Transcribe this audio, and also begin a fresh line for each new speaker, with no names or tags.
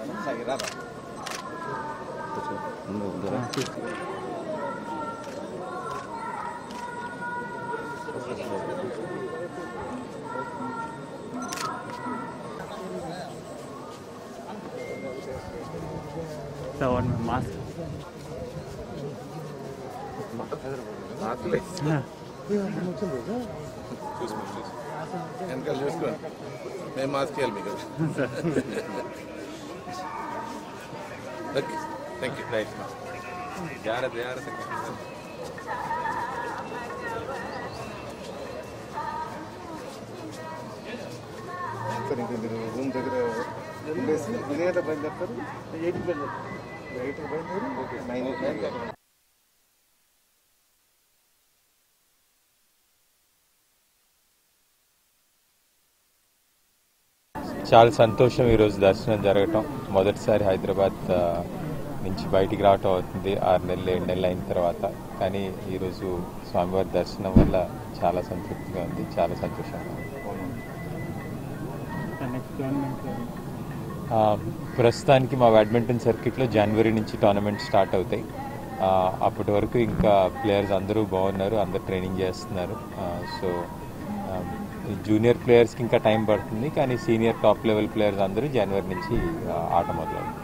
Someone with mask.
వెనకాల చూసుకో మేము మాస్క్ వేయాలి మీకు ఓకే థ్యాంక్ యూ రైట్ జాగ్రత్త జాగ్రత్త
సార్ ఇంకా మీరు రూమ్ దగ్గర ఉండేసి ఎన్ని గంటలకు బయలుదేరుతారు ఎయిట్కి బయలుదేరు ఎయిట్కి బయలుదేరి నైన్ నైన్
చాలా సంతోషం ఈరోజు దర్శనం జరగటం మొదటిసారి హైదరాబాద్ ఆ, నుంచి బయటికి రావటం అవుతుంది ఆరు నెలలు ఏడు నెలలు అయిన తర్వాత కానీ ఈరోజు స్వామివారి దర్శనం వల్ల చాలా సంతృప్తిగా ఉంది చాలా సంతోషంగా ఉంది
The next tournament.
ఆ, ప్రస్తుతానికి మా బ్యాడ్మింటన్ సర్కిట్లో జనవరి నుంచి టోర్నమెంట్ స్టార్ట్ అవుతాయి ఆ, అప్పటి వరకు ఇంకా ప్లేయర్స్ అందరూ బాగున్నారు అందరూ ట్రైనింగ్ చేస్తున్నారు సో జూనియర్ ప్లేయర్స్కి ఇంకా టైం పడుతుంది కానీ సీనియర్ టాప్ లెవెల్ ప్లేయర్స్ అందరూ జనవరి నుంచి ఆ, ఆట మొదలవుతుంది